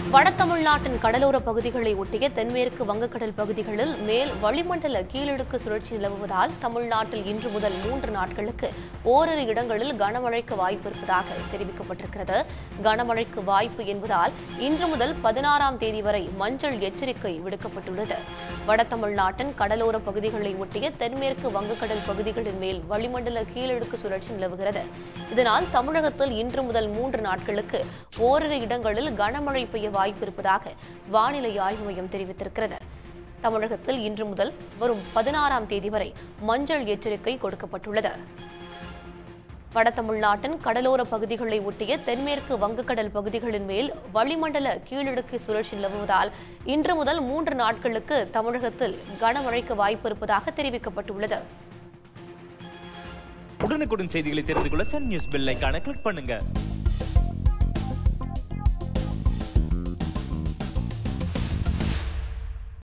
வட தமிழ்நாட்டின் கடலோர பகுதிகளை ஒட்டிய தென்மேற்கு வங்கக்கடல் பகுதிகளில் மேல் வளிமண்டல கீழடுக்கு சுழற்சி நிலவுவதால் தமிழ்நாட்டில் இன்று முதல் மூன்று நாட்களுக்கு ஓரிரு இடங்களில் கனமழைக்கு வாய்ப்பு இருப்பதாக தெரிவிக்கப்பட்டிருக்கிறது கனமழைக்கு வாய்ப்பு என்பதால் இன்று முதல் பதினாறாம் தேதி வரை மஞ்சள் எச்சரிக்கை விடுக்கப்பட்டுள்ளது வட தமிழ்நாட்டின் கடலோர பகுதிகளை ஒட்டிய தென்மேற்கு வங்கக்கடல் பகுதிகளின் மேல் வளிமண்டல கீழடுக்கு சுழற்சி நிலவுகிறது இதனால் தமிழகத்தில் இன்று முதல் மூன்று நாட்களுக்கு ஓரிரு இடங்களில் கனமழை பெய்ய வாய்ப்பு இருப்பதாக வானிலை ஆய்வு மையம் தெரிவித்திருக்கிறது தமிழகத்தில் இன்று முதல் வரும் பதினாறாம் தேதி வரை மஞ்சள் எச்சரிக்கை கொடுக்கப்பட்டுள்ளது வட தமிழ்நாட்டின் கடலோர பகுதிகளை ஒட்டிய தென்மேற்கு வங்கக்கடல் பகுதிகளின் மேல் வளிமண்டல கீழடுக்கு சுழற்சி நிலவுவதால் இன்று முதல் மூன்று நாட்களுக்கு தமிழகத்தில் கனமழைக்கு வாய்ப்பு இருப்பதாக தெரிவிக்கப்பட்டுள்ளது உடனுக்குடன் செய்திகளை தெரிந்து கொள்ள சன் நியூஸ் பெல் ஐகானை கிளிக் பண்ணுங்க